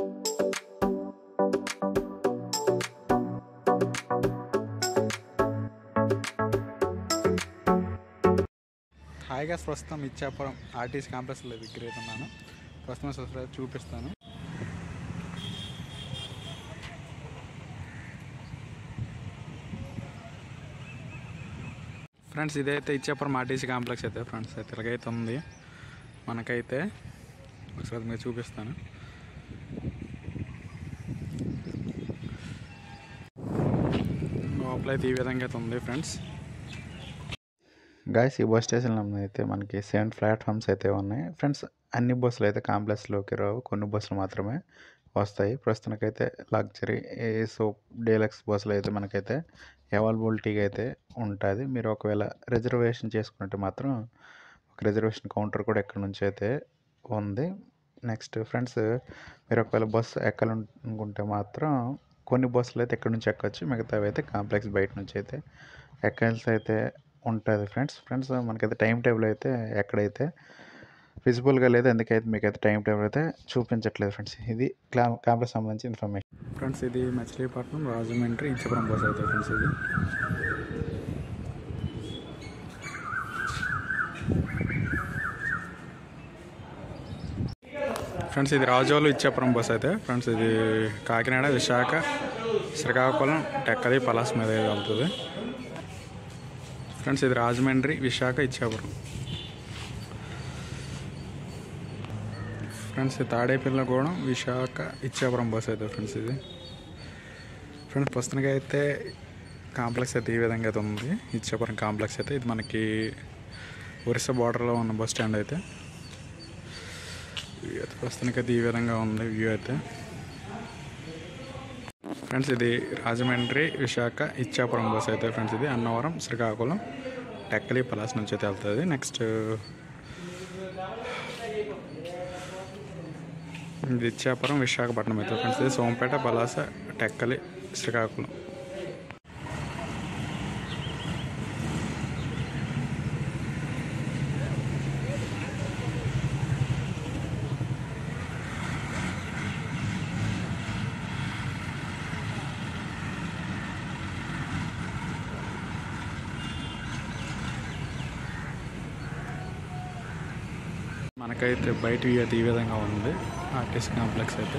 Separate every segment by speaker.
Speaker 1: హాయిగా ప్రస్తుతం ఇచ్చాపురం ఆర్టీసీ కాంప్లెక్స్లో దగ్గర అయితే ఉన్నాను ప్రస్తుతం అసలు చూపిస్తాను ఫ్రెండ్స్ ఇదైతే ఇచ్చాపురం ఆర్టీసీ కాంప్లెక్స్ అయితే ఫ్రెండ్స్ అయితే ఇలాగైతే ఉంది మనకైతే ఒకసారి మీరు చూపిస్తాను లోపలైతే ఈ విధంగా అయితే ఉంది ఫ్రెండ్స్
Speaker 2: గాయస్ ఈ బస్ స్టేషన్లో అయితే మనకి సెవెన్ ప్లాట్ఫామ్స్ అయితే ఉన్నాయి ఫ్రెండ్స్ అన్ని బస్సులు అయితే కాంప్లెక్స్లోకి రావు కొన్ని బస్సులు మాత్రమే వస్తాయి ప్రస్తుతానికైతే లగ్జరీ సో డీలక్స్ బస్సులు అయితే మనకైతే అవైలబిలిటీగా అయితే ఉంటుంది మీరు ఒకవేళ రిజర్వేషన్ చేసుకుంటే మాత్రం ఒక రిజర్వేషన్ కౌంటర్ కూడా ఇక్కడ నుంచి అయితే ఉంది నెక్స్ట్ ఫ్రెండ్స్ మీరు ఒకవేళ బస్సు ఎక్కాలనుకుంటే మాత్రం కొన్ని బస్సులు అయితే ఇక్కడ నుంచి ఎక్కొచ్చు మిగతావి అయితే కాంప్లెక్స్ బయట నుంచి అయితే ఎక్కాల్సి అయితే ఉంటుంది ఫ్రెండ్స్ ఫ్రెండ్స్ మనకైతే టైం టేబుల్ అయితే ఎక్కడైతే విజిబుల్గా లేదు అందుకైతే మీకైతే టైం టేబుల్ అయితే చూపించట్లేదు ఫ్రెండ్స్ ఇది క్లా కాంప్లెక్స్ సంబంధించి ఇన్ఫర్మేషన్
Speaker 1: ఫ్రెండ్స్ ఇది మచిలీపట్నం రాజమండ్రి ఇచ్చపురం బస్ అయితే ఫ్రెండ్స్ ఇది ఫ్రెండ్స్ ఇది రాజోలు ఇచ్చాపురం బస్ అయితే ఫ్రెండ్స్ ఇది కాకినాడ విశాఖ శ్రీకాకుళం టెక్కలి పలాస్ మీద వెళ్తుంది ఫ్రెండ్స్ ఇది రాజమండ్రి విశాఖ ఇచ్చాపురం ఫ్రెండ్స్ ఇది తాడేపల్లిగూడెం విశాఖ ఇచ్చాపురం బస్ అయితే ఫ్రెండ్స్ ఇది ఫ్రెండ్స్ ప్రస్తుతానికి అయితే కాంప్లెక్స్ అయితే ఈ విధంగా అయితే ఉంది ఇచ్చాపురం కాంప్లెక్స్ అయితే ఇది మనకి ఒరిస్సా బార్డర్లో ఉన్న బస్ స్టాండ్ అయితే వ్యూ అయితే ప్రస్తుతానికి అయితే ఈ విధంగా ఉంది వ్యూ అయితే ఫ్రెండ్స్ ఇది రాజమండ్రి విశాఖ ఇచ్చాపురం బస్ అయితే ఫ్రెండ్స్ ఇది అన్నవరం శ్రీకాకుళం టెక్కలి పలాస్ నుంచి అయితే వెళ్తుంది నెక్స్ట్ ఇది ఇచ్చాపురం విశాఖపట్నం అయితే ఫ్రెండ్స్ ఇది సోంపేట పలాస టెక్కలి శ్రీకాకుళం మనకైతే బయట వ్యూ అయితే ఈ విధంగా ఉంది ఆర్టీసీ కాంప్లెక్స్ అయితే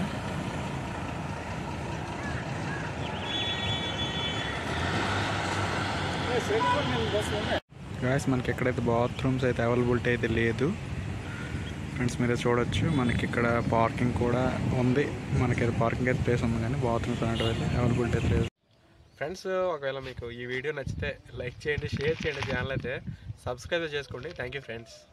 Speaker 1: గాయస్ మనకి ఎక్కడైతే బాత్రూమ్స్ అయితే అవైలబిలిటీ అయితే లేదు ఫ్రెండ్స్ మీరే చూడొచ్చు మనకి ఇక్కడ పార్కింగ్ కూడా ఉంది మనకి పార్కింగ్ అయితే ప్లేస్ ఉంది కానీ బాత్రూమ్స్ అనేటివి అయితే అవైలబిలిటీ అయితే లేదు
Speaker 3: ఫ్రెండ్స్ ఒకవేళ మీకు ఈ వీడియో నచ్చితే లైక్ చేయండి షేర్ చేయండి ఛానల్ అయితే సబ్స్క్రైబ్ చేసుకోండి థ్యాంక్ యూ ఫ్రెండ్స్